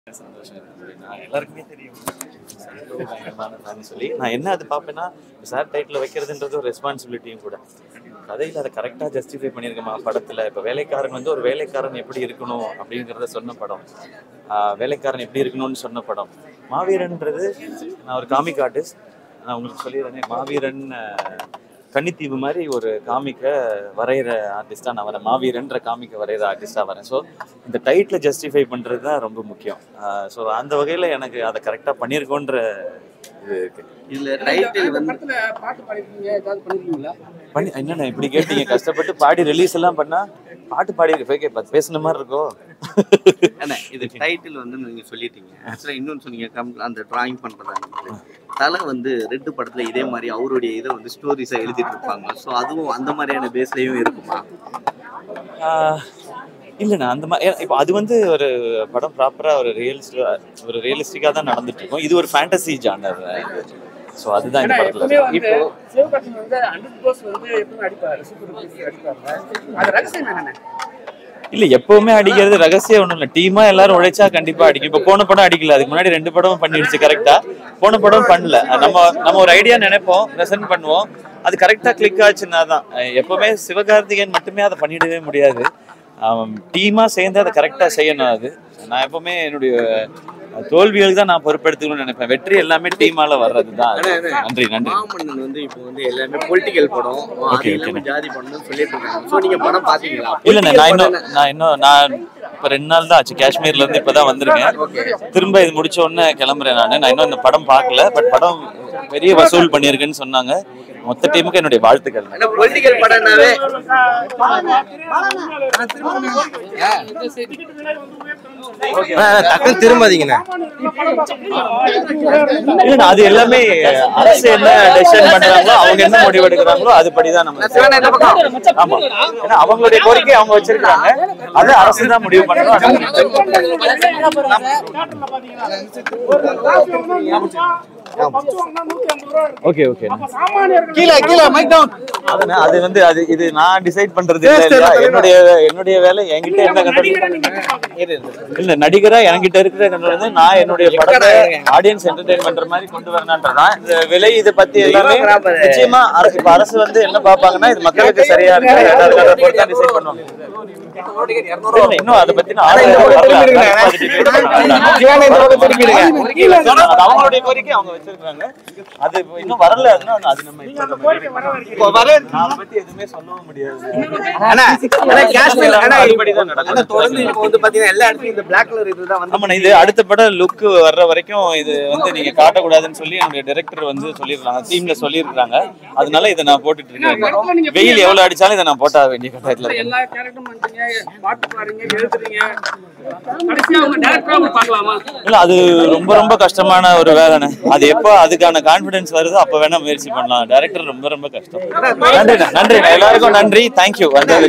சந்தோஷம் இருக்கு. நான் எல்லாருக்குமே தெரியும் சைக்கோ பயங்கரமான fan சொல்லி நான் என்ன அது பார்ப்பேன்னா சார் டைட்டில் வைக்கிறதுன்றது ஒரு ரெஸ்பான்சிபிலிட்டியும் கூட கதையில் அதை கரெக்டாக ஜஸ்டிஃபை பண்ணியிருக்கமா படத்தில் இப்போ வேலைக்காரன் வந்து ஒரு வேலைக்காரன் எப்படி இருக்கணும் அப்படிங்கிறத சொன்ன படம் ஆஹ் வேலைக்காரன் எப்படி இருக்கணும்னு சொன்ன படம் மாவீரன்றது நான் ஒரு காமிக் ஆர்டிஸ்ட் நான் உங்களுக்கு சொல்லிடுறேனே மாவீரன் ஆஹ், கன்னித்தீவு மாதிரி ஒரு காமிக்க வரைகிற ஆர்டிஸ்டாக நான் வரேன் மாவீரன்ற காமிக்க வரைகிற ஆர்டிஸ்டாக வரேன் ஸோ இந்த டைட்டில் ஜஸ்டிஃபை பண்ணுறது தான் ரொம்ப முக்கியம் ஸோ அந்த வகையில் எனக்கு அதை கரெக்டாக பண்ணியிருக்கோன்ற இது இருக்கு இதுல டைட்டில் இந்த வந்து படத்துல பாட்டு பாடிருக்கீங்க ஏதாவது பண்ணிருக்கீங்களா பண்ணி என்னண்ணா இப்படி கேட்டீங்க கஷ்டப்பட்டு பாடி ரிலீஸ் எல்லாம் பண்ணா பாட்டு பாடி இருக்கு பத்து பேசுன மாதிரி இருக்கும் அண்ணா இது டைட்டில் வந்து நீங்க சொல்லிட்டீங்க ஆக்சுவலா இன்னொன்னு சொன்னீங்க கம்- அந்த டிராயிங் பண்றதா தலை வந்து ரெட்டு படத்துல இதே மாதிரி அவருடைய இதை வந்து ஸ்டோரிஸா எழுதிட்டு இருப்பாங்க ஸோ அதுவும் அந்த மாதிரியான பேஸ்லயும் இருக்குமா ஆஹ் இல்லைண்ணா அந்த மாதிரி இப்போ அது வந்து ஒரு படம் ப்ராப்பராக ஒரு ரியலிஸ்ட் ஒரு ரியலிஸ்டிக்காக தான் நடந்துட்டு இருக்கும் இது ஒரு ஃபேண்டசி ஜானர் ஸோ அதுதான் இந்த ஏன்னா படத்தில் எப்பவுமே வந்து சிவகார்த்திகேயன் வந்து ஹண்ட்ரட் க்ரோஸ் வந்து எப்பவுமே அடிப்பாரு சூப்பர் பீஸ் அடிப்பாரு அது ரகசியம் என்னென்ன இல்ல எப்பவுமே அடிக்கிறது ரகசியம் ஒண்ணும் இல்ல டீமா எல்லாரும் உழைச்சா கண்டிப்பா அடிக்கும் இப்ப போன படம் அடிக்கல அதுக்கு முன்னாடி ரெண்டு படமும் பண்ணிடுச்சு கரெக்டா போன படம் பண்ணல நம்ம நம்ம ஒரு ஐடியா நினைப்போம் ப்ரெசென்ட் பண்ணுவோம் அது கரெக்டா கிளிக் ஆச்சுன்னா தான் அஹ் எப்பவுமே சிவகார்த்திகேயன் மட்டுமே அதை பண்ணிடவே முடியாது டீமா சேர்ந்து அதை கரெக்டா செய்யணும் அது நான் எப்பவுமே என்னுடைய அஹ், தோல்விகளுக்கு தான் நான் பொறுப்பெடுத்துக்கணும்னு நினைப்பேன் வெற்றி எல்லாமே டீமால வர்றது தான் நன்றி நன்றி மாமன்னன் வந்து இப்போ வந்து எல்லாமே பொலிட்டிக்கல் படம் அது Okay, எல்லாமே okay. ஜாதி படம்னு சொல்லிட்டு இருக்காங்க ஸோ நீங்க படம் பாத்தீங்களா இல்லண்ணே நான் இன்னும் நான் இன்னும் நான் இப்ப ரெண்டு நாள் தான் ஆச்சு காஷ்மீர்ல இருந்து இப்பதான் வந்திருக்கேன் திரும்ப இது முடிச்ச உடனே கிளம்புறேன் நான் நான் இன்னும் இந்த படம் பார்க்கல பட் படம் பெரிய வசூல் பண்ணியிருக்குன்னு சொன்னாங்க மொத்த டீமுக்கு என்னுடைய வாழ்த்துக்கள் ஆனா பொலிட்டிக்கல் படம்னாவே டக்குன்னு திரும்பாதீங்கண்ணே இல்ல அது எல்லாமே அரசு என்ன டெசிஷன் பண்றாங்களோ அவங்க என்ன முடிவு எடுக்கிறாங்களோ அதுபடிதான் நம்ம சிவனா இந்த பக்கம் ஆமா ஏன்னா அவங்களுடைய கோரிக்கை அவங்க வச்சிருக்காங்க அது அரசு தான் முடிவு பண்ணணும் அது ஓகே ஓகே கீழே கீழே மைக் டவுன் அதுனா அது வந்து அது இது நான் டிசைட் பண்றது இல்ல இல்லையா என்னுடைய என்னுடைய வேலை என்கிட்ட என்ன கண்ட்ரோல் இல்ல நடிகரா என்கிட்ட இருக்கிற கண்ட்ரோல் வந்து நான் என்னுடைய படத்தை ஆடியன்ஸ் என்டர்டெயின் பண்ற மாதிரி கொண்டு வரணுன்றதான் இந்த விலை இதை பத்தி எல்லாமே நிச்சயமா அரசு இப்ப அரசு வந்து என்ன பாப்பாங்கன்னா இது மக்களுக்கு சரியா இருக்கு ரெண்டாவது கதை பொறுத்து தான் டிசைட் பண்ணுவாங்க இல்ல, இன்னும் அதை பத்தி நான் ஜிவானா இந்த பக்கம் திரும்பிடுங்க அது அவங்களுடைய கோரிக்கை அவங்க வச்சிருக்காங்க அது இன்னும் வரல அதுனா அது நம்ம இப்போ வர நான் அதை பத்தி எதுவுமே சொல்லவும் முடியாது அண்ணா அண்ணா காஷ்மீர் அண்ணா அதுபடிதான் நடக்கும். ஆனா தொடர்ந்து இப்போ வந்து பாத்தீங்கன்னா எல்லா இடத்துலயும் இந்த பிளாக் கலர் இதுதான் வந்து ஆமாண்ணா இது அடுத்த படம் லுக் வர்ற வரைக்கும் இது வந்து நீங்க காட்டக்கூடாதுன்னு சொல்லி என்னுடைய டைரக்டர் வந்து சொல்லிருக்காங்க டீம்ல சொல்லியிருக்காங்க அதனால இதை நான் போட்டுட்டு இருக்கேன் வெயில் எவ்வளவு அடிச்சாலும் இதை நான் போட்டா வேண்டிய கட்டாயத்துல இருக்கேன் எல்லா கேரக்டரும் பண்றீங்க பாட்டு பாடுறீங்க எழுதுறீங்க கடைசியா அவங்க டேரக்டரா பார்க்கலாமா இல்ல அது ரொம்ப ரொம்ப கஷ்டமான ஒரு வேலைண்ணே அது எப்போ அதுக்கான கான்பிடன்ஸ் வருதோ அப்ப வேணா முயற்சி பண்ணலாம் டைரக்டர் ரொம்ப ரொம்ப கஷ்டம் நன்றி நன்றி எல்லாருக்கும் நன்றி தேங்க்யூ வந்தது